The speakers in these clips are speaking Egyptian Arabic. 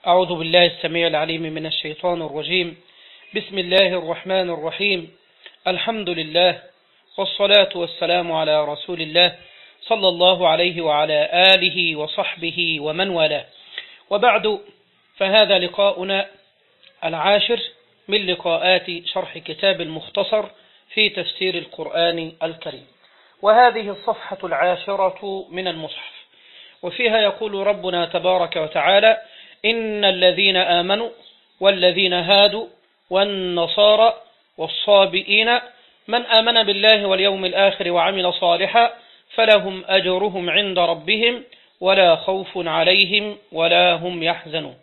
أعوذ بالله السميع العليم من الشيطان الرجيم بسم الله الرحمن الرحيم الحمد لله والصلاة والسلام على رسول الله صلى الله عليه وعلى آله وصحبه ومن والاه وبعد فهذا لقاؤنا العاشر من لقاءات شرح كتاب المختصر في تفسير القرآن الكريم وهذه الصفحة العاشرة من المصحف وفيها يقول ربنا تبارك وتعالى إن الذين آمنوا والذين هادوا والنصارى والصابئين من آمن بالله واليوم الآخر وعمل صالحا فلهم أجرهم عند ربهم ولا خوف عليهم ولا هم يحزنون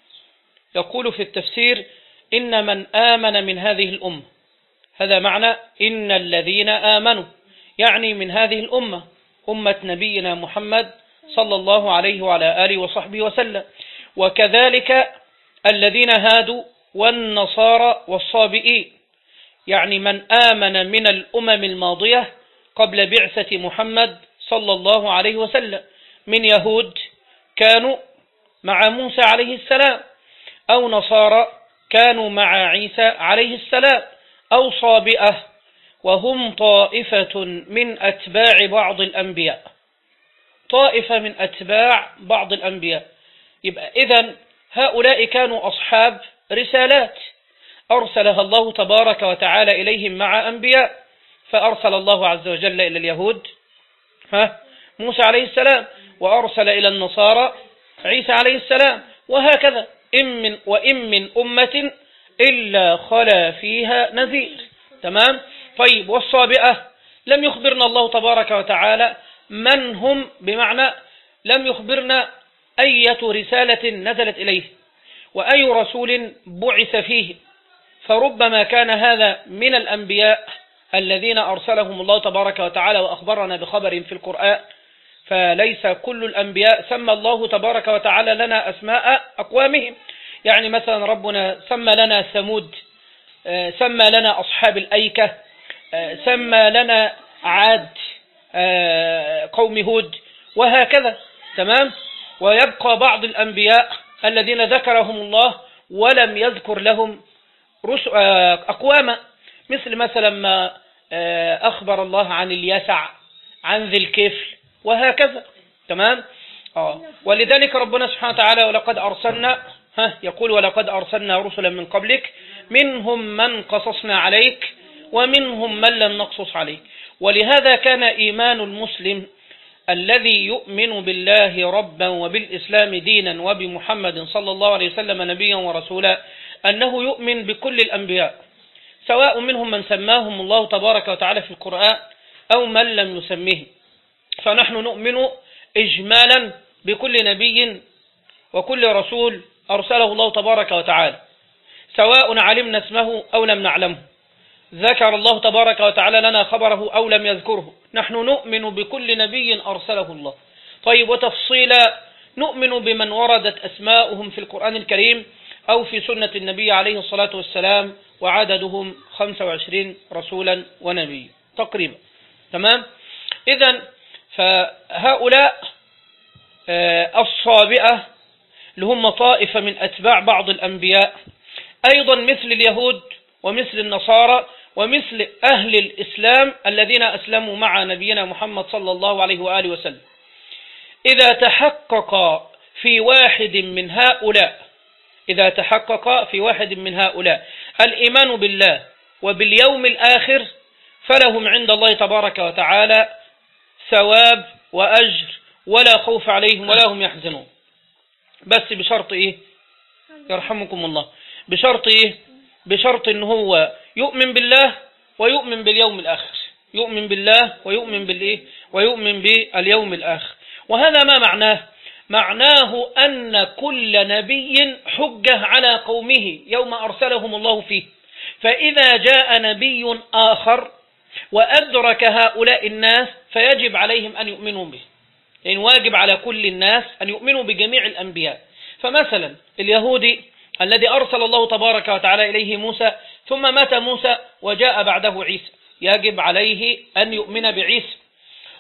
يقول في التفسير إن من آمن من هذه الأمة هذا معنى إن الذين آمنوا يعني من هذه الأمة أمة نبينا محمد صلى الله عليه وعلى آله وصحبه وسلم وكذلك الذين هادوا والنصارى والصابئين يعني من آمن من الأمم الماضية قبل بعثة محمد صلى الله عليه وسلم من يهود كانوا مع موسى عليه السلام أو نصارى كانوا مع عيسى عليه السلام أو صابئة وهم طائفة من أتباع بعض الأنبياء طائفة من أتباع بعض الأنبياء يبقى إذن هؤلاء كانوا أصحاب رسالات أرسلها الله تبارك وتعالى إليهم مع أنبياء فأرسل الله عز وجل إلى اليهود ها موسى عليه السلام وأرسل إلى النصارى عيسى عليه السلام وهكذا إن من وإن من أمة إلا خلا فيها نذير تمام طيب والصابئة لم يخبرنا الله تبارك وتعالى من هم بمعنى لم يخبرنا أية رسالة نزلت إليه وأي رسول بعث فيه فربما كان هذا من الأنبياء الذين أرسلهم الله تبارك وتعالى وأخبرنا بخبر في القرآن فليس كل الأنبياء سمى الله تبارك وتعالى لنا أسماء أقوامهم يعني مثلا ربنا سمى لنا ثمود سمى لنا أصحاب الأيكة سمى لنا عاد قوم هود وهكذا تمام ويبقى بعض الأنبياء الذين ذكرهم الله ولم يذكر لهم أقواما مثل مثلا ما أخبر الله عن اليسع عن ذي الكفل وهكذا تمام آه. ولذلك ربنا سبحانه وتعالى ولقد أرسلنا ها يقول ولقد أرسلنا رسلا من قبلك منهم من قصصنا عليك ومنهم من لم نقصص عليك ولهذا كان إيمان المسلم الذي يؤمن بالله ربا وبالإسلام دينا وبمحمد صلى الله عليه وسلم نبيا ورسولا أنه يؤمن بكل الأنبياء سواء منهم من سماهم الله تبارك وتعالى في القرآن أو من لم يسميه فنحن نؤمن إجمالا بكل نبي وكل رسول أرسله الله تبارك وتعالى سواء علمنا اسمه أو لم نعلمه ذكر الله تبارك وتعالى لنا خبره أو لم يذكره نحن نؤمن بكل نبي أرسله الله طيب وتفصيلا نؤمن بمن وردت أسماؤهم في القرآن الكريم أو في سنة النبي عليه الصلاة والسلام وعددهم 25 رسولا ونبي تقريبا تمام إذا فهؤلاء الصابئة اللي هم طائفة من أتباع بعض الأنبياء أيضا مثل اليهود ومثل النصارى ومثل أهل الإسلام الذين أسلموا مع نبينا محمد صلى الله عليه وآله وسلم إذا تحقق في واحد من هؤلاء إذا تحقق في واحد من هؤلاء الإيمان بالله وباليوم الآخر فلهم عند الله تبارك وتعالى ثواب وأجر ولا خوف عليهم ولا هم يحزنون بس بشرط إيه يرحمكم الله بشرط إيه بشرط إن هو يؤمن بالله ويؤمن باليوم الآخر يؤمن بالله ويؤمن بالإيه ويؤمن باليوم الآخر وهذا ما معناه معناه أن كل نبي حجة على قومه يوم أرسلهم الله فيه فإذا جاء نبي آخر وأدرك هؤلاء الناس فيجب عليهم أن يؤمنوا به لأن يعني واجب على كل الناس أن يؤمنوا بجميع الأنبياء فمثلا اليهودي الذي أرسل الله تبارك وتعالى إليه موسى ثم مات موسى وجاء بعده عيسى يجب عليه أن يؤمن بعيسى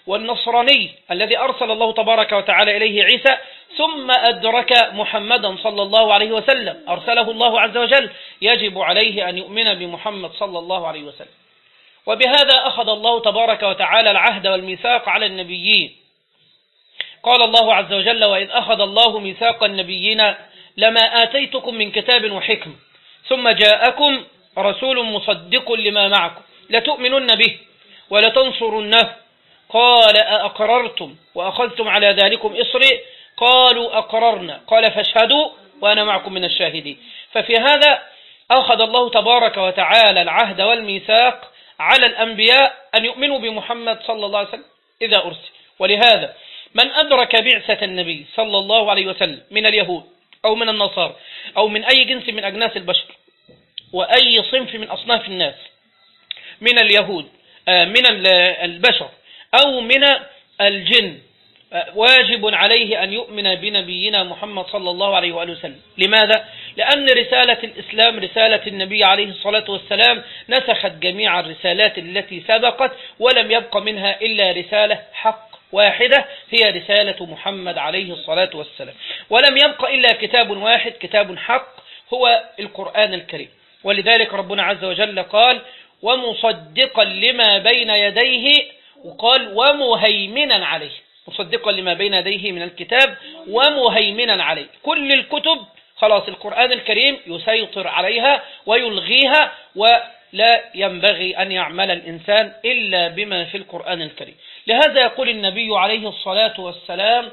والنصراني الذي أرسل الله تبارك وتعالى إليه عيسى ثم أدرك محمدا صلى الله عليه وسلم أرسله الله عز وجل يجب عليه أن يؤمن بمحمد صلى الله عليه وسلم وبهذا أخذ الله تبارك وتعالى العهد والميثاق على النبيين قال الله عز وجل وإذ أخذ الله ميثاق النبيين لما آتيتكم من كتاب وحكم ثم جاءكم رسول مصدق لما معكم لتؤمنن به ولتنصرنه قال أأقررتم وأخذتم على ذلكم إصري قالوا أقررنا قال فاشهدوا وأنا معكم من الشاهدين ففي هذا أخذ الله تبارك وتعالى العهد والميثاق على الأنبياء أن يؤمنوا بمحمد صلى الله عليه وسلم إذا أرسل ولهذا من أدرك بعثة النبي صلى الله عليه وسلم من اليهود أو من النصارى أو من أي جنس من أجناس البشر وأي صنف من أصناف الناس من اليهود آه، من البشر أو من الجن واجب عليه أن يؤمن بنبينا محمد صلى الله عليه وآله وسلم لماذا؟ لأن رسالة الإسلام رسالة النبي عليه الصلاة والسلام نسخت جميع الرسالات التي سبقت ولم يبق منها إلا رسالة حق واحدة هي رسالة محمد عليه الصلاة والسلام ولم يبق إلا كتاب واحد كتاب حق هو القرآن الكريم ولذلك ربنا عز وجل قال ومصدقا لما بين يديه وقال ومهيمنا عليه مصدقا لما بين يديه من الكتاب ومهيمنا عليه كل الكتب خلاص القرآن الكريم يسيطر عليها ويلغيها ولا ينبغي أن يعمل الإنسان إلا بما في القرآن الكريم لهذا يقول النبي عليه الصلاة والسلام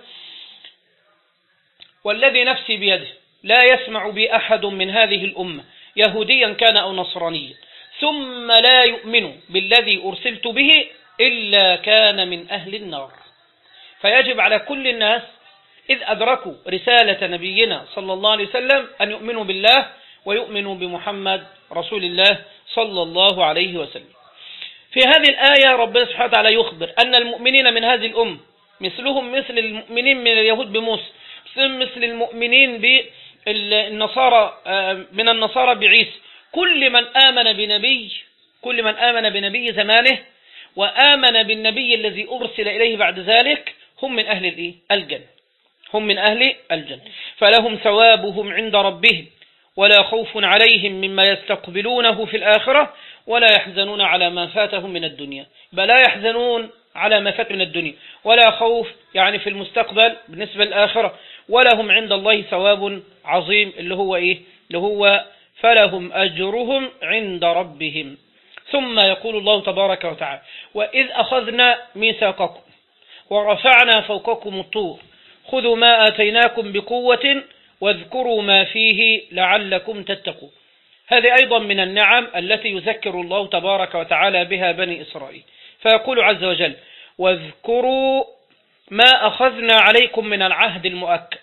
والذي نفسي بيده لا يسمع بي أحد من هذه الأمة يهوديا كان أو نصرانيا ثم لا يؤمن بالذي أرسلت به إلا كان من أهل النار فيجب على كل الناس إذ أدركوا رسالة نبينا صلى الله عليه وسلم أن يؤمنوا بالله ويؤمنوا بمحمد رسول الله صلى الله عليه وسلم في هذه الآية ربنا سبحانه وتعالى يخبر أن المؤمنين من هذه الأمة مثلهم مثل المؤمنين من اليهود بموسى مثل المؤمنين بالنصارى آه، من النصارى بعيسى كل من آمن بنبي كل من آمن بنبي زمانه وآمن بالنبي الذي أرسل إليه بعد ذلك هم من أهل الإيه؟ الجنة هم من أهل الجنة فلهم ثوابهم عند ربهم ولا خوف عليهم مما يستقبلونه في الآخرة ولا يحزنون على ما فاتهم من الدنيا بل لا يحزنون على ما فات من الدنيا ولا خوف يعني في المستقبل بالنسبة للآخرة ولهم عند الله ثواب عظيم اللي هو إيه اللي هو فلهم أجرهم عند ربهم ثم يقول الله تبارك وتعالى وإذ أخذنا ميثاقكم ورفعنا فوقكم الطور خذوا ما آتيناكم بقوة واذكروا ما فيه لعلكم تتقوا هذه أيضا من النعم التي يذكر الله تبارك وتعالى بها بني إسرائيل فيقول عز وجل واذكروا ما أخذنا عليكم من العهد المؤكد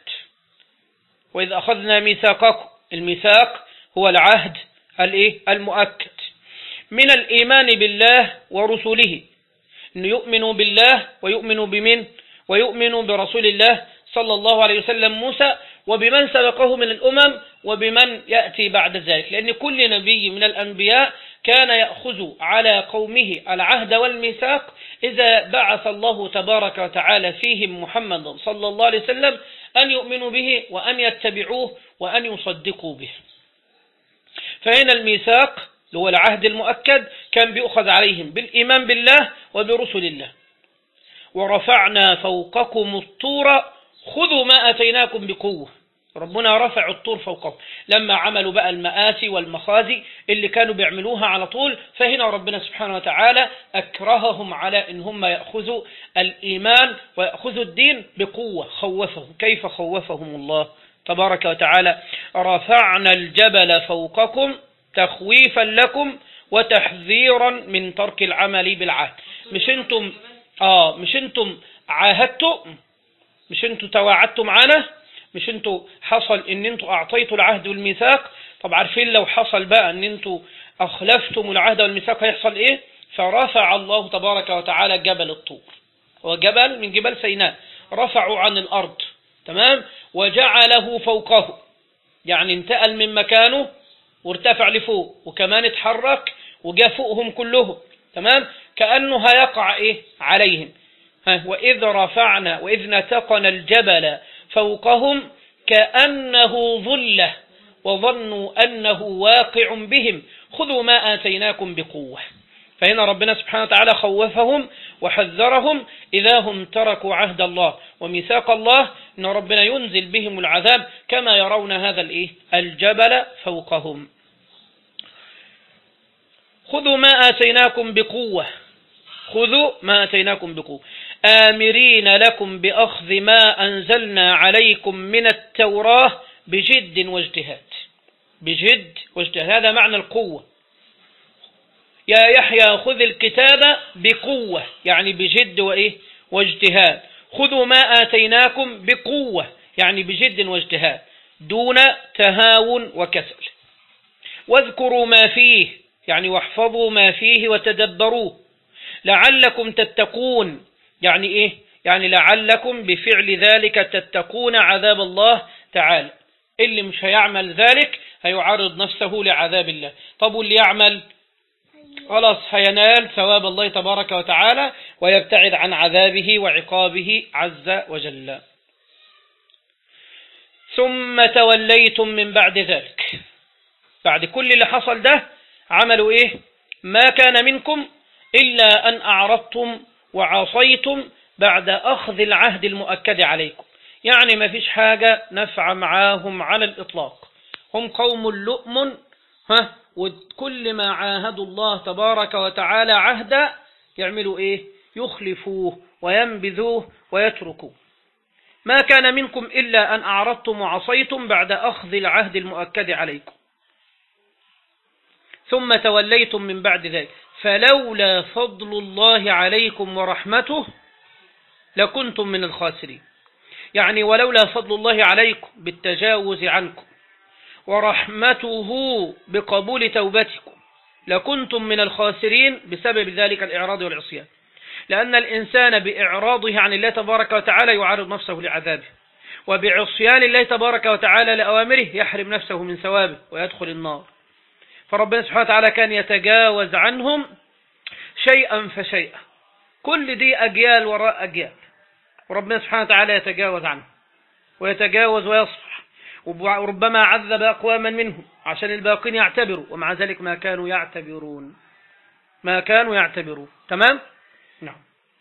وإذ أخذنا ميثاقكم الميثاق هو العهد المؤكد من الإيمان بالله ورسله أن يؤمنوا بالله ويؤمنوا بمن ويؤمنوا برسول الله صلى الله عليه وسلم موسى وبمن سبقه من الأمم وبمن يأتي بعد ذلك لأن كل نبي من الأنبياء كان يأخذ على قومه العهد والميثاق إذا بعث الله تبارك وتعالى فيهم محمد صلى الله عليه وسلم أن يؤمنوا به وأن يتبعوه وأن يصدقوا به فهنا الميثاق اللي هو العهد المؤكد كان بيؤخذ عليهم بالإيمان بالله وبرسل الله ورفعنا فوقكم الطور خذوا ما أتيناكم بقوة ربنا رفع الطور فوقهم لما عملوا بقى المآسي والمخازي اللي كانوا بيعملوها على طول فهنا ربنا سبحانه وتعالى أكرههم على إن هم يأخذوا الإيمان ويأخذوا الدين بقوة خوفهم كيف خوفهم الله تبارك وتعالى رفعنا الجبل فوقكم تخويفا لكم وتحذيرا من ترك العمل بالعهد مش انتم اه مش انتم عاهدتم مش انتم تواعدتم معانا مش انتوا حصل ان انتوا اعطيتوا العهد والميثاق طب عارفين لو حصل بقى ان انتوا اخلفتم العهد والميثاق هيحصل ايه فرفع الله تبارك وتعالى جبل الطور هو جبل من جبال سيناء رفعوا عن الارض تمام وجعله فوقه يعني انتقل من مكانه وارتفع لفوق وكمان اتحرك وجاء فوقهم كلهم تمام كأنه هيقع ايه عليهم ها وإذ رفعنا وإذ نتقنا الجبل فوقهم كأنه ظلة وظنوا أنه واقع بهم خذوا ما آتيناكم بقوة فهنا ربنا سبحانه وتعالى خوفهم وحذرهم إذا هم تركوا عهد الله وميثاق الله أن ربنا ينزل بهم العذاب كما يرون هذا الإيه؟ الجبل فوقهم خذوا ما آتيناكم بقوة خذوا ما آتيناكم بقوة آمرين لكم بأخذ ما أنزلنا عليكم من التوراة بجد واجتهاد بجد واجتهاد هذا معنى القوة يا يحيى خذ الكتاب بقوة يعني بجد وإيه واجتهاد خذوا ما آتيناكم بقوة يعني بجد واجتهاد دون تهاون وكسل واذكروا ما فيه يعني واحفظوا ما فيه وتدبروه لعلكم تتقون يعني إيه يعني لعلكم بفعل ذلك تتقون عذاب الله تعالى اللي مش هيعمل ذلك هيعرض نفسه لعذاب الله طب واللي يعمل خلاص هينال ثواب الله تبارك وتعالى ويبتعد عن عذابه وعقابه عز وجل ثم توليتم من بعد ذلك بعد كل اللي حصل ده عملوا ايه ما كان منكم إلا أن أعرضتم وعصيتم بعد أخذ العهد المؤكد عليكم يعني ما فيش حاجة نفع معاهم على الإطلاق هم قوم لؤم ها وكل ما عاهدوا الله تبارك وتعالى عهدا يعملوا ايه يخلفوه وينبذوه ويتركوه ما كان منكم إلا أن أعرضتم وعصيتم بعد أخذ العهد المؤكد عليكم ثم توليتم من بعد ذلك فلولا فضل الله عليكم ورحمته لكنتم من الخاسرين يعني ولولا فضل الله عليكم بالتجاوز عنكم ورحمته بقبول توبتكم لكنتم من الخاسرين بسبب ذلك الإعراض والعصيان لأن الإنسان بإعراضه عن الله تبارك وتعالى يعرض نفسه لعذابه وبعصيان الله تبارك وتعالى لأوامره يحرم نفسه من ثوابه ويدخل النار فربنا سبحانه وتعالى كان يتجاوز عنهم شيئا فشيئا كل دي أجيال وراء أجيال وربنا سبحانه وتعالى يتجاوز عنه ويتجاوز ويصفح وربما عذب أقواما منهم عشان الباقين يعتبروا ومع ذلك ما كانوا يعتبرون ما كانوا يعتبرون تمام نعم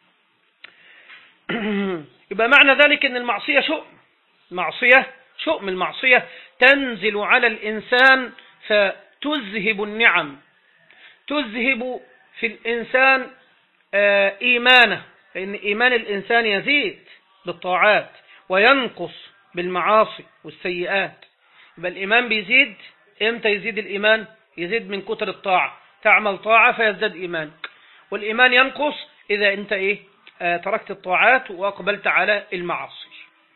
يبقى معنى ذلك ان المعصية شؤم معصية شؤم المعصية تنزل على الإنسان فتذهب النعم تذهب في الإنسان إيمانه فإن إيمان الإنسان يزيد بالطاعات وينقص بالمعاصي والسيئات يبقى الإيمان بيزيد إمتى يزيد الإيمان يزيد من كتر الطاعة تعمل طاعة فيزداد إيمانك والإيمان ينقص إذا أنت إيه آه تركت الطاعات وأقبلت على المعاصي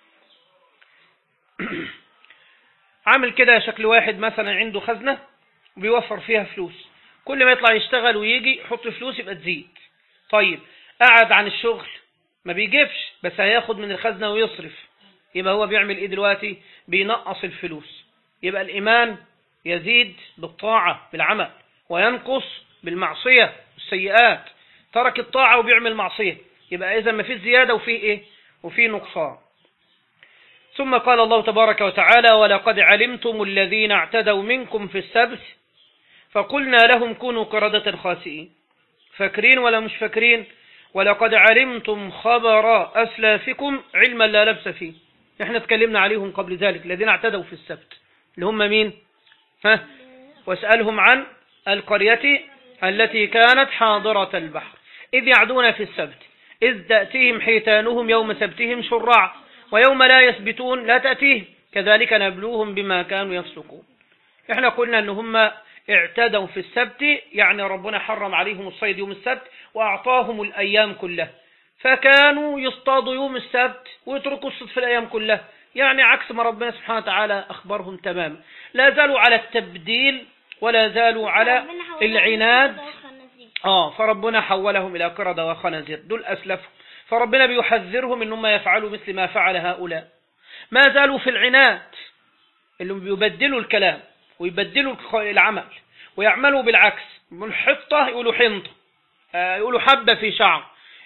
عامل كده شكل واحد مثلا عنده خزنة وبيوفر فيها فلوس كل ما يطلع يشتغل ويجي يحط فلوس يبقى تزيد طيب قعد عن الشغل ما بيجيبش بس هياخد من الخزنة ويصرف يبقى هو بيعمل ايه دلوقتي بينقص الفلوس يبقى الإيمان يزيد بالطاعة بالعمل وينقص بالمعصية والسيئات ترك الطاعة وبيعمل معصية يبقى إذا ما فيه زيادة وفيه إيه وفيه نقصان ثم قال الله تبارك وتعالى ولقد علمتم الذين اعتدوا منكم في السبت فقلنا لهم كونوا قردة خاسئين فاكرين ولا مش فاكرين ولقد علمتم خبر أسلافكم علما لا لبس فيه احنا اتكلمنا عليهم قبل ذلك الذين اعتدوا في السبت اللي هم مين ها واسألهم عن القرية التي كانت حاضرة البحر إذ يعدون في السبت إذ تأتيهم حيتانهم يوم سبتهم شرعا ويوم لا يثبتون لا تأتيهم كذلك نبلوهم بما كانوا يفسقون احنا قلنا ان هم اعتدوا في السبت يعني ربنا حرم عليهم الصيد يوم السبت وأعطاهم الأيام كلها فكانوا يصطادوا يوم السبت ويتركوا الصيد في الأيام كلها يعني عكس ما ربنا سبحانه وتعالى أخبرهم تماما لا زالوا على التبديل ولا زالوا على العناد آه فربنا حولهم إلى قردة وخنازير دول أسلفهم فربنا بيحذرهم إنهم يفعلوا مثل ما فعل هؤلاء ما زالوا في العناد اللي بيبدلوا الكلام ويبدلوا العمل ويعملوا بالعكس من حطة يقولوا حنطة يقولوا حبة في شعر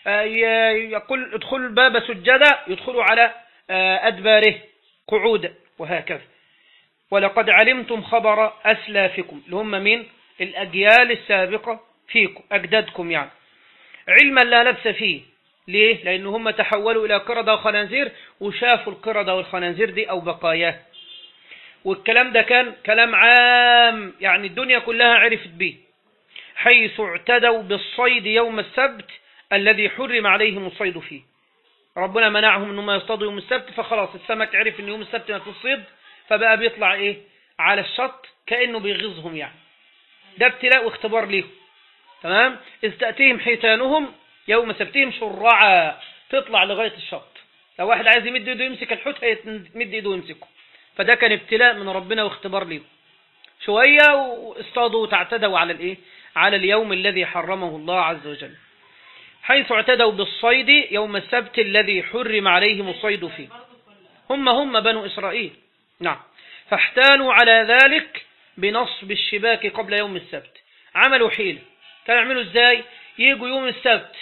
آه، يقول ادخلوا الباب سجدا يدخلوا على آه، أدباره قعودا وهكذا ولقد علمتم خبر أسلافكم اللي هم من الأجيال السابقة فيكم أجدادكم يعني علما لا لبس فيه ليه؟ لأن هم تحولوا إلى قردة وخنازير وشافوا القردة والخنازير دي أو بقاياه والكلام ده كان كلام عام يعني الدنيا كلها عرفت به حيث اعتدوا بالصيد يوم السبت الذي حرم عليهم الصيد فيه ربنا منعهم انهم يصطادوا يوم السبت فخلاص السمك عرف ان يوم السبت ما في الصيد فبقى بيطلع ايه على الشط كأنه بيغيظهم يعني ده ابتلاء واختبار ليهم تمام إذ تأتيهم حيتانهم يوم سبتهم شرعا تطلع لغاية الشط لو واحد عايز يمد ايده يمسك الحوت هيمد ايده يمسكه فده كان ابتلاء من ربنا واختبار ليهم شوية واصطادوا وتعتدوا على الايه على اليوم الذي حرمه الله عز وجل حيث اعتدوا بالصيد يوم السبت الذي حرم عليهم الصيد فيه هم هم بنو إسرائيل نعم فاحتالوا على ذلك بنصب الشباك قبل يوم السبت عملوا حيلة كانوا يعملوا ازاي يجوا يوم السبت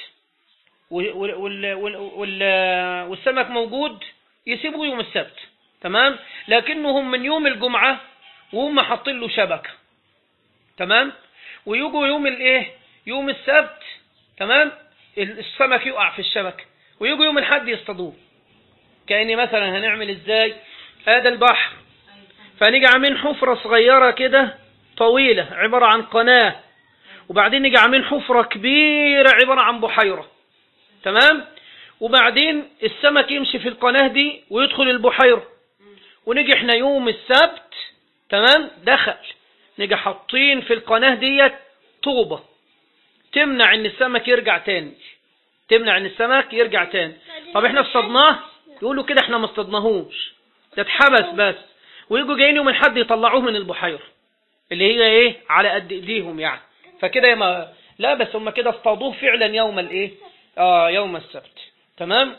والسمك موجود يسيبوا يوم السبت تمام لكنهم من يوم الجمعة وهم حاطين له شبكة تمام ويجوا يوم الايه يوم السبت تمام السمك يقع في الشبكة ويجوا يوم الحد يصطادوه كأني مثلا هنعمل ازاي هذا البحر فنيجي عاملين حفرة صغيرة كده طويلة عبارة عن قناة وبعدين نيجي عاملين حفرة كبيرة عبارة عن بحيرة تمام وبعدين السمك يمشي في القناة دي ويدخل البحيرة ونيجي احنا يوم السبت تمام دخل نيجي حاطين في القناة ديت طوبة تمنع ان السمك يرجع تاني تمنع ان السمك يرجع تاني طب احنا اصطدناه يقولوا كده احنا ما اصطدناهوش ده اتحبس بس ويجوا جايين يوم الحد يطلعوه من البحيرة اللي هي ايه على قد ايديهم يعني فكده ما لا بس هم كده اصطادوه فعلا يوم الايه اه يوم السبت تمام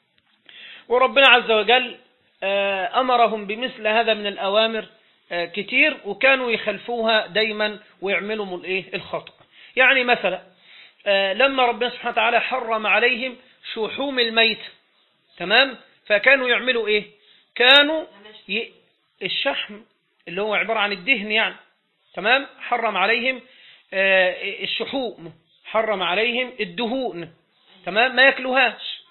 وربنا عز وجل آه امرهم بمثل هذا من الاوامر آه كتير وكانوا يخلفوها دايما ويعملوا الايه الخطأ يعني مثلا آه لما ربنا سبحانه وتعالى حرم عليهم شحوم الميت تمام فكانوا يعملوا ايه كانوا ي... الشحم اللي هو عبارة عن الدهن يعني تمام حرم عليهم آه الشحوم حرم عليهم الدهون تمام ما ياكلوهاش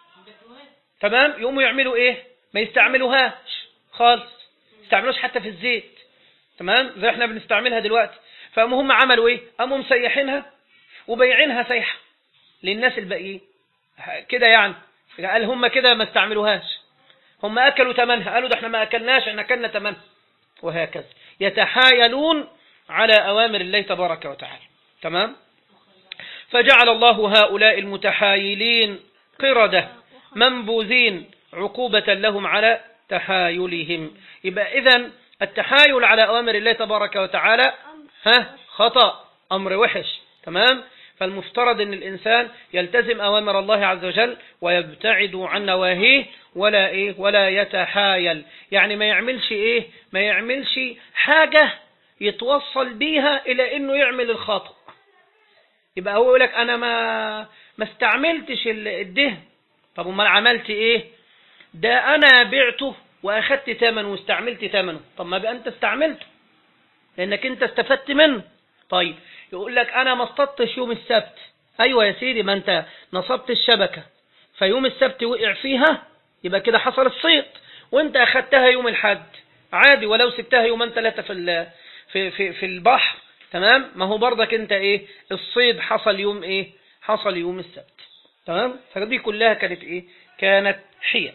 تمام يقوموا يعملوا ايه ما يستعملوهاش خالص يستعملوش حتى في الزيت تمام زي احنا بنستعملها دلوقتي فقاموا هم عملوا ايه قاموا مسيحينها وبيعينها سيحة للناس الباقيين كده يعني قال هم كده ما استعملوهاش هم أكلوا تمنها قالوا ده احنا ما أكلناش احنا أكلنا تمنها وهكذا يتحايلون على أوامر الله تبارك وتعالى تمام فجعل الله هؤلاء المتحايلين قردة منبوذين عقوبة لهم على تحايلهم يبقى إذن التحايل على أوامر الله تبارك وتعالى ها خطأ أمر وحش تمام فالمفترض ان الانسان يلتزم اوامر الله عز وجل ويبتعد عن نواهيه ولا ايه ولا يتحايل يعني ما يعملش ايه ما يعملش حاجة يتوصل بيها الى انه يعمل الخطأ يبقى هو يقول لك انا ما ما استعملتش الدهن طب امال عملت ايه ده انا بعته واخدت ثمنه واستعملت ثمنه طب ما بقى انت استعملته لانك انت استفدت منه طيب يقول لك انا ما اصطدتش يوم السبت ايوه يا سيدي ما انت نصبت الشبكة فيوم السبت وقع فيها يبقى كده حصل الصيد وانت اخدتها يوم الحد عادي ولو سبتها يومين ثلاثة في في في في البحر تمام ما هو برضك انت ايه الصيد حصل يوم ايه حصل يوم السبت تمام فدي كلها كانت ايه كانت حيل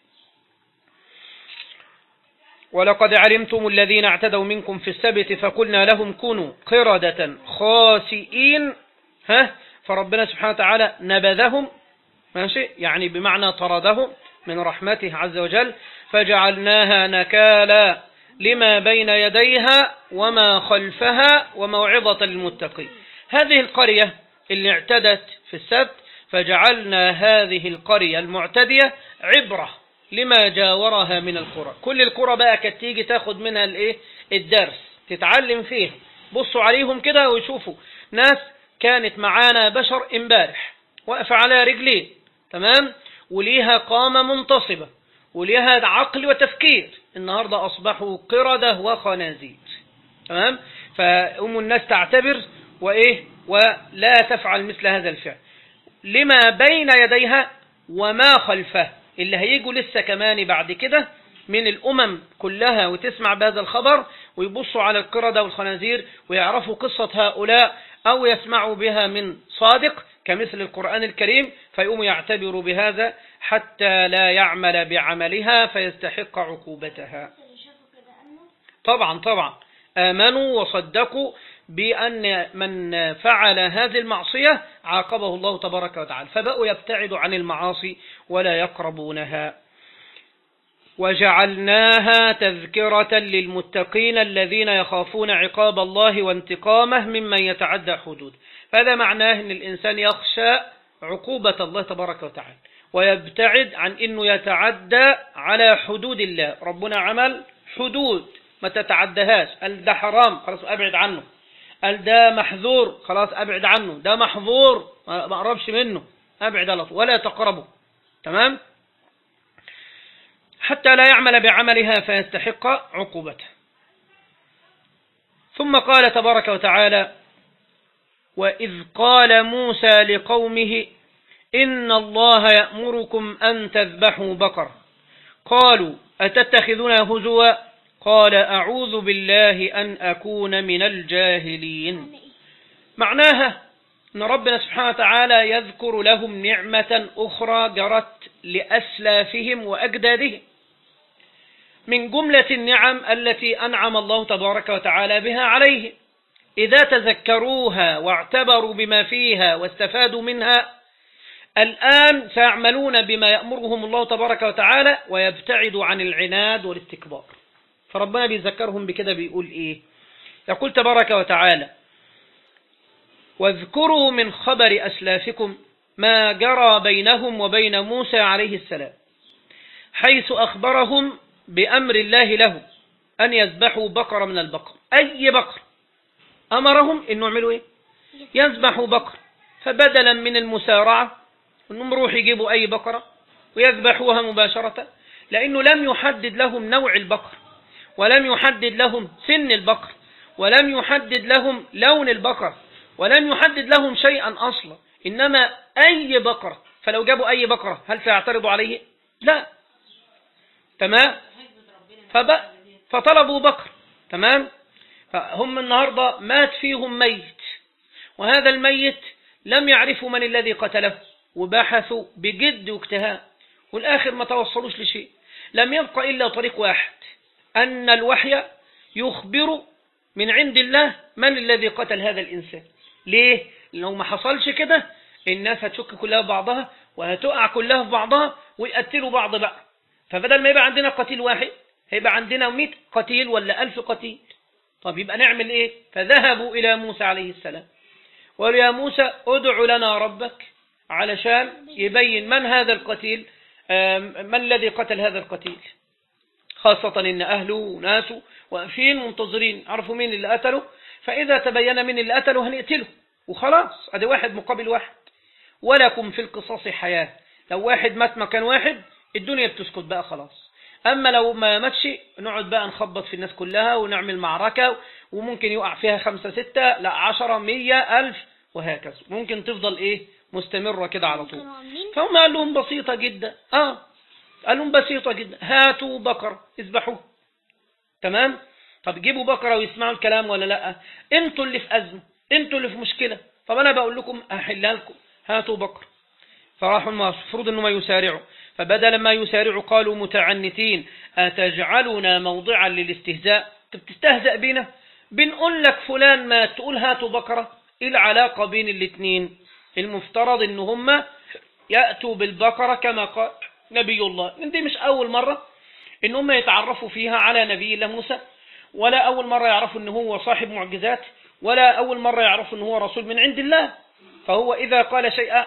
ولقد علمتم الذين اعتدوا منكم في السبت فقلنا لهم كونوا قردة خاسئين ها فربنا سبحانه وتعالى نبذهم ماشي يعني بمعنى طردهم من رحمته عز وجل فجعلناها نكالا لما بين يديها وما خلفها وموعظة للمتقين هذه القرية اللي اعتدت في السبت فجعلنا هذه القرية المعتدية عبرة لما جاورها من القرى كل القرى بقى كانت تيجي تاخد منها الايه الدرس تتعلم فيه بصوا عليهم كده ويشوفوا ناس كانت معانا بشر امبارح واقفة على رجلين تمام وليها قامة منتصبة وليها عقل وتفكير النهاردة أصبحوا قردة وخنازير تمام فأم الناس تعتبر وإيه ولا تفعل مثل هذا الفعل لما بين يديها وما خلفه اللي هيجوا لسه كمان بعد كده من الأمم كلها وتسمع بهذا الخبر ويبصوا على القردة والخنازير ويعرفوا قصة هؤلاء أو يسمعوا بها من صادق كمثل القرآن الكريم فيقوموا يعتبروا بهذا حتى لا يعمل بعملها فيستحق عقوبتها طبعا طبعا آمنوا وصدقوا بأن من فعل هذه المعصية عاقبه الله تبارك وتعالى فبقوا يبتعدوا عن المعاصي ولا يقربونها وجعلناها تذكرة للمتقين الذين يخافون عقاب الله وانتقامه ممن يتعدى حدود فهذا معناه أن الإنسان يخشى عقوبة الله تبارك وتعالى ويبتعد عن أنه يتعدى على حدود الله ربنا عمل حدود ما تتعدهاش قال ده حرام خلاص أبعد عنه قال ده محذور خلاص أبعد عنه ده محظور ما أقربش منه أبعد على طول ولا تقربه تمام حتى لا يعمل بعملها فيستحق عقوبته ثم قال تبارك وتعالى وإذ قال موسى لقومه إن الله يأمركم أن تذبحوا بقر قالوا أتتخذنا هزوا قال أعوذ بالله أن أكون من الجاهلين معناها أن ربنا سبحانه وتعالى يذكر لهم نعمة أخرى جرت لأسلافهم وأجدادهم من جملة النعم التي أنعم الله تبارك وتعالى بها عليهم إذا تذكروها واعتبروا بما فيها واستفادوا منها الآن سيعملون بما يأمرهم الله تبارك وتعالى ويبتعدوا عن العناد والاستكبار فربنا بيذكرهم بكده بيقول إيه يقول تبارك وتعالى واذكروا من خبر أسلافكم ما جرى بينهم وبين موسى عليه السلام حيث أخبرهم بأمر الله له أن يذبحوا بقرة من البقر أي بقر أمرهم أن يعملوا إيه يذبحوا بقر فبدلا من المسارعة أنهم روح يجيبوا أي بقرة ويذبحوها مباشرة لأنه لم يحدد لهم نوع البقر ولم يحدد لهم سن البقر ولم يحدد لهم لون البقر ولم يحدد لهم شيئا أصلا إنما أي بقرة فلو جابوا أي بقرة هل سيعترضوا عليه لا تمام فب... فطلبوا بقر تمام فهم النهاردة مات فيهم ميت وهذا الميت لم يعرفوا من الذي قتله وبحثوا بجد واجتهاد والآخر ما توصلوش لشيء لم يبقى إلا طريق واحد أن الوحي يخبر من عند الله من الذي قتل هذا الإنسان ليه؟ لو ما حصلش كده الناس هتشك كلها في بعضها وهتقع كلها في بعضها ويقتلوا بعض بقى فبدل ما يبقى عندنا قتيل واحد هيبقى عندنا 100 قتيل ولا 1000 قتيل طب يبقى نعمل ايه فذهبوا إلى موسى عليه السلام وقالوا يا موسى ادع لنا ربك علشان يبين من هذا القتيل من الذي قتل هذا القتيل خاصة إن أهله وناسه واقفين منتظرين عرفوا مين اللي قتله فإذا تبين من اللي قتله هنقتله وخلاص ادي واحد مقابل واحد ولكم في القصاص حياة لو واحد مات مكان واحد الدنيا بتسكت بقى خلاص أما لو ما ماتش نقعد بقى نخبط في الناس كلها ونعمل معركة وممكن يقع فيها خمسة ستة لا عشرة مية ألف وهكذا ممكن تفضل إيه مستمرة كده على طول فهم قال لهم بسيطة جدا آه قال لهم بسيطة جدا هاتوا بقرة اذبحوه تمام طب جيبوا بقرة ويسمعوا الكلام ولا لا انتوا اللي في أزمة انتوا اللي في مشكلة طب أنا بقول لكم أحلها لكم هاتوا بقرة فراحوا المفروض أنه ما يسارعوا فبدل ما يسارعوا قالوا متعنتين أتجعلنا موضعا للاستهزاء بتستهزأ بنا بنقول لك فلان ما تقول هاتوا بقرة إيه العلاقة بين الاثنين المفترض ان هم يأتوا بالبقرة كما قال نبي الله دي مش أول مرة ان هم يتعرفوا فيها على نبي الله موسى ولا أول مرة يعرفوا ان هو صاحب معجزات ولا أول مرة يعرفوا ان هو رسول من عند الله فهو إذا قال شيئا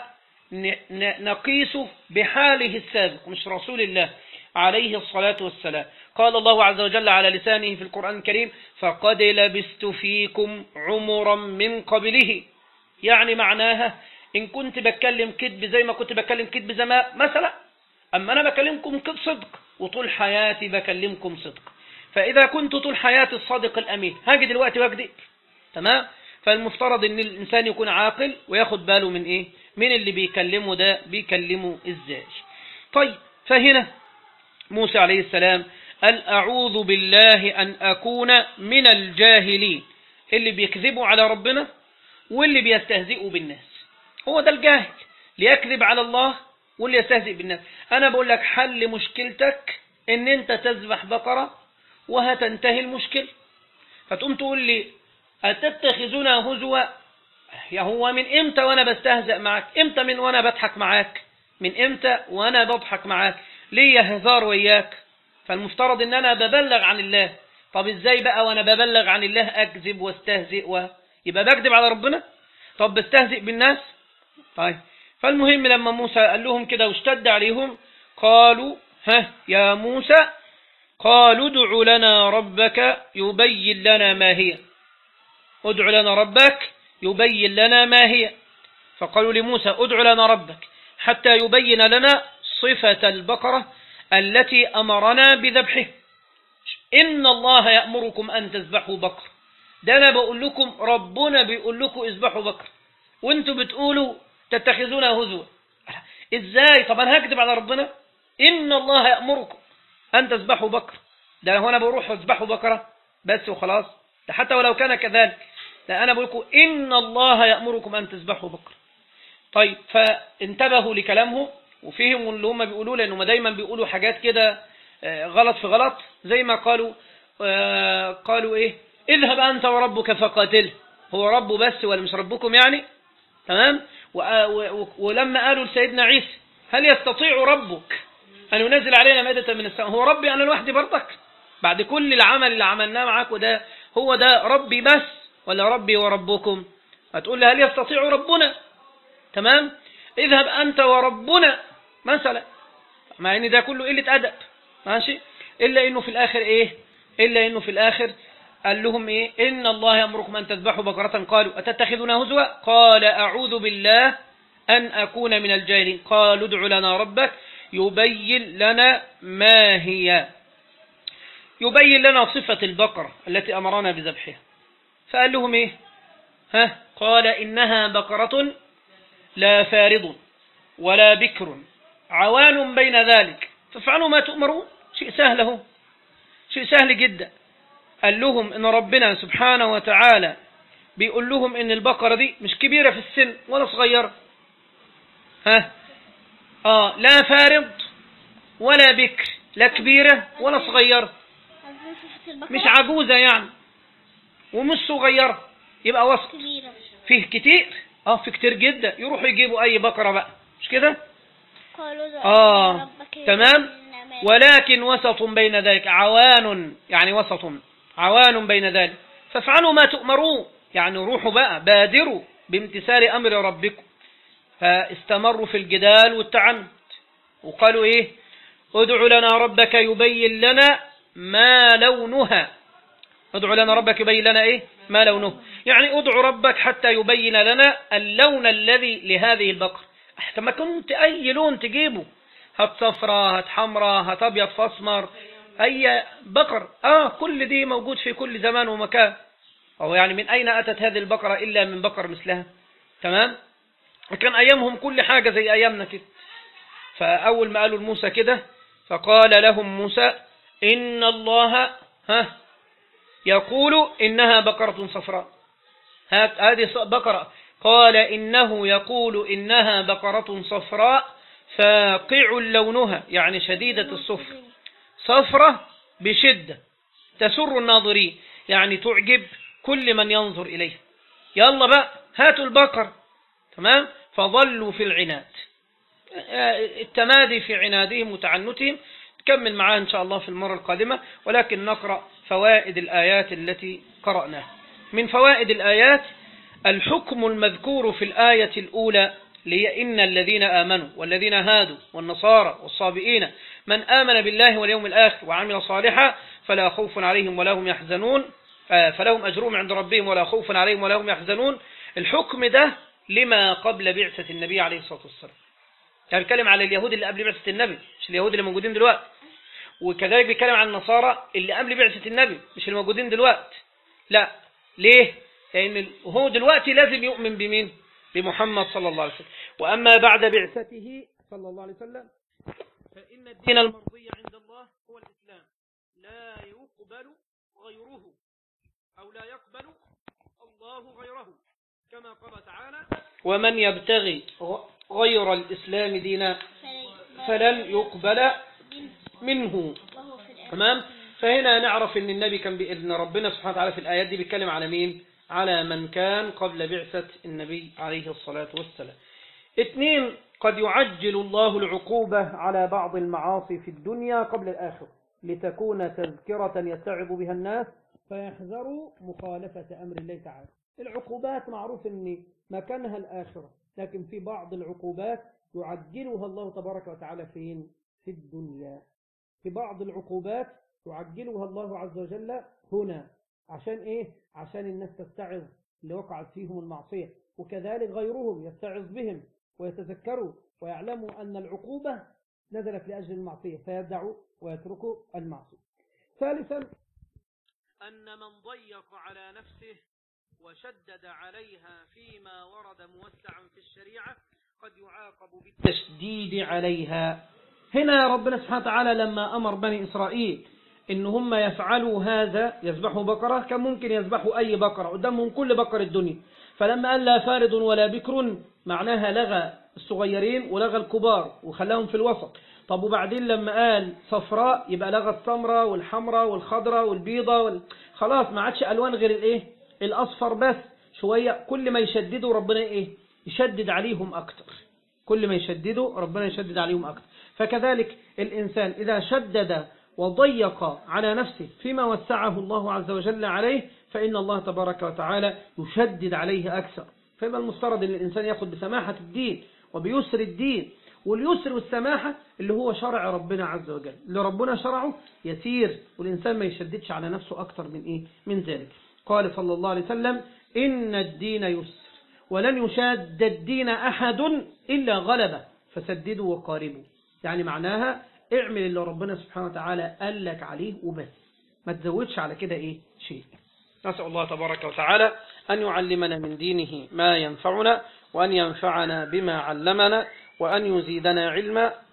نقيسه بحاله السابق مش رسول الله عليه الصلاة والسلام قال الله عز وجل على لسانه في القرآن الكريم فقد لبست فيكم عمرا من قبله يعني معناها إن كنت بتكلم كذب زي ما كنت بتكلم كذب زمان مثلا أما أنا بكلمكم كذب صدق وطول حياتي بكلمكم صدق فإذا كنت طول حياتي الصادق الأمين هاجي دلوقتي واكذب تمام فالمفترض ان الانسان يكون عاقل وياخد باله من ايه من اللي بيكلمه ده بيكلمه ازاي طيب فهنا موسى عليه السلام قال اعوذ بالله ان اكون من الجاهلين اللي بيكذبوا على ربنا واللي بيستهزئوا بالناس هو ده الجاهل ليكذب على الله واللي يستهزئ بالناس انا بقول لك حل مشكلتك ان انت تذبح بقرة وهتنتهي المشكلة فتقوم تقول لي أتتخذنا هزوا يا هو من امتى وانا بستهزأ معك امتى من وانا بضحك معاك من امتى وانا بضحك معاك ليه هزار وياك فالمفترض ان انا ببلغ عن الله طب ازاي بقى وانا ببلغ عن الله اكذب واستهزئ و... يبقى بكذب على ربنا طب بستهزئ بالناس طيب فالمهم لما موسى قال لهم كده واشتد عليهم قالوا ها يا موسى قالوا ادع لنا ربك يبين لنا ما هي ادع لنا ربك يبين لنا ما هي فقالوا لموسى ادع لنا ربك حتى يبين لنا صفة البقرة التي أمرنا بذبحه إن الله يأمركم أن تذبحوا بقر ده أنا بقول لكم ربنا بيقول لكم اذبحوا بقر وانتوا بتقولوا تتخذون هزوا ازاي طب انا هكذب على ربنا ان الله يأمركم ان تذبحوا بقر ده هنا بروح اذبحوا بقرة بس وخلاص ده حتى ولو كان كذلك ده انا بقول لكم ان الله يأمركم ان تذبحوا بقرة طيب فانتبهوا لكلامهم وفيهم اللي هم بيقولوا لانهم دايما بيقولوا حاجات كده غلط في غلط زي ما قالوا قالوا ايه اذهب انت وربك فقاتل هو ربه بس ولا مش ربكم يعني تمام ولما قالوا لسيدنا عيسى هل يستطيع ربك أن ينزل علينا مادة من السماء هو ربي أنا لوحدي برضك بعد كل العمل اللي عملناه معاك وده هو ده ربي بس ولا ربي وربكم هتقول لي هل يستطيع ربنا تمام اذهب أنت وربنا مثلا مع ان ده كله قلة أدب ماشي إلا إنه في الآخر إيه إلا إنه في الآخر قال لهم إيه إن الله يأمركم أن تذبحوا بقرة قالوا أتتخذنا هزوا قال أعوذ بالله أن أكون من الجاهلين قالوا ادع لنا ربك يبين لنا ما هي يبين لنا صفة البقرة التي أمرنا بذبحها فقال لهم إيه ها قال إنها بقرة لا فارض ولا بكر عوان بين ذلك فافعلوا ما تؤمرون شيء سهل هو شيء سهل جدا قال لهم ان ربنا سبحانه وتعالى بيقول لهم ان البقرة دي مش كبيرة في السن ولا صغيرة ها اه لا فارض ولا بكر لا كبيرة ولا صغيرة مش عجوزة يعني ومش صغيرة يبقى وسط كبيرة فيه كتير اه في كتير جدا يروحوا يجيبوا اي بقرة بقى مش كده قالوا ادع اه لنا ربك تمام يبين لنا ما ولكن وسط بين ذلك عوان يعني وسط عوان بين ذلك فافعلوا ما تؤمرون يعني روحوا بقى بادروا بامتثال أمر ربكم فاستمروا في الجدال والتعنت وقالوا إيه ادع لنا ربك يبين لنا ما لونها ادع لنا ربك يبين لنا إيه ما لونه يعني ادع ربك حتى يبين لنا اللون الذي لهذه البقر حتى ما كنت أي لون تجيبه هات صفرة هات حمراء هات أبيض فاسمر أي بقر آه كل دي موجود في كل زمان ومكان أو يعني من أين أتت هذه البقرة إلا من بقر مثلها تمام كان أيامهم كل حاجة زي أيامنا كده فأول ما قالوا لموسى كده فقال لهم موسى إن الله ها يقول إنها بقرة صفراء هات هذه بقرة قال إنه يقول إنها بقرة صفراء فاقع لونها يعني شديدة الصفر صفرة بشدة تسر الناظرين يعني تعجب كل من ينظر إليها يلا بقى هاتوا البقر تمام فظلوا في العناد التمادي في عنادهم وتعنتهم تكمل معاه إن شاء الله في المرة القادمة ولكن نقرأ فوائد الآيات التي قرأناها من فوائد الآيات الحكم المذكور في الآية الأولى لإن الذين آمنوا والذين هادوا والنصارى والصابئين من آمن بالله واليوم الآخر وعمل صالحا فلا خوف عليهم ولا هم يحزنون فلهم أجرهم عند ربهم ولا خوف عليهم ولا هم يحزنون الحكم ده لما قبل بعثة النبي عليه الصلاة والسلام يعني بيتكلم على اليهود اللي قبل بعثة النبي مش اليهود اللي موجودين دلوقتي وكذلك بيتكلم عن النصارى اللي قبل بعثة النبي مش اللي موجودين دلوقتي لا ليه لأن هو دلوقتي لازم يؤمن بمين بمحمد صلى الله عليه وسلم وأما بعد بعثته صلى الله عليه وسلم فإن الدين المرضي عند الله هو الإسلام لا يقبل غيره أو لا يقبل الله غيره كما قال تعالى ومن يبتغي غير الإسلام دينا فلن يقبل منه تمام فهنا نعرف ان النبي كان بي... ان ربنا سبحانه وتعالى في الايات دي بيتكلم على مين على من كان قبل بعثة النبي عليه الصلاة والسلام اثنين قد يعجل الله العقوبة على بعض المعاصي في الدنيا قبل الآخرة لتكون تذكرة يتعب بها الناس فيحذروا مخالفة أمر الله تعالى العقوبات معروف أن مكانها الآخرة لكن في بعض العقوبات يعجلها الله تبارك وتعالى فين في الدنيا في بعض العقوبات يعجلها الله عز وجل هنا عشان ايه عشان الناس تستعظ اللي وقعت فيهم المعصية وكذلك غيرهم يستعظ بهم ويتذكروا ويعلموا أن العقوبة نزلت لأجل المعصية فيدعوا ويتركوا المعصية ثالثا أن من ضيق على نفسه وشدد عليها فيما ورد موسعا في الشريعة قد يعاقب بالتشديد عليها هنا ربنا سبحانه وتعالى لما أمر بني إسرائيل إن هم يفعلوا هذا يذبحوا بقرة كان ممكن يذبحوا أي بقرة قدامهم كل بقر الدنيا فلما قال لا فارد ولا بكر معناها لغى الصغيرين ولغى الكبار وخلاهم في الوسط طب وبعدين لما قال صفراء يبقى لغى السمراء والحمراء والخضراء والبيضة وال... خلاص ما عادش ألوان غير الإيه الأصفر بس شوية كل ما يشددوا ربنا إيه يشدد عليهم أكتر كل ما يشددوا ربنا يشدد عليهم أكتر فكذلك الإنسان إذا شدد وضيق على نفسه فيما وسعه الله عز وجل عليه فإن الله تبارك وتعالى يشدد عليه أكثر فيبقى المفترض أن الإنسان يأخذ بسماحة الدين وبيسر الدين واليسر والسماحة اللي هو شرع ربنا عز وجل اللي ربنا شرعه يسير والإنسان ما يشددش على نفسه أكثر من إيه من ذلك قال صلى الله عليه وسلم إن الدين يسر ولن يشاد الدين أحد إلا غلبه فسددوا وقاربوا يعني معناها اعمل اللي ربنا سبحانه وتعالى قال لك عليه وبس ما تزودش على كده ايه شيء نسأل الله تبارك وتعالى أن يعلمنا من دينه ما ينفعنا وأن ينفعنا بما علمنا وأن يزيدنا علما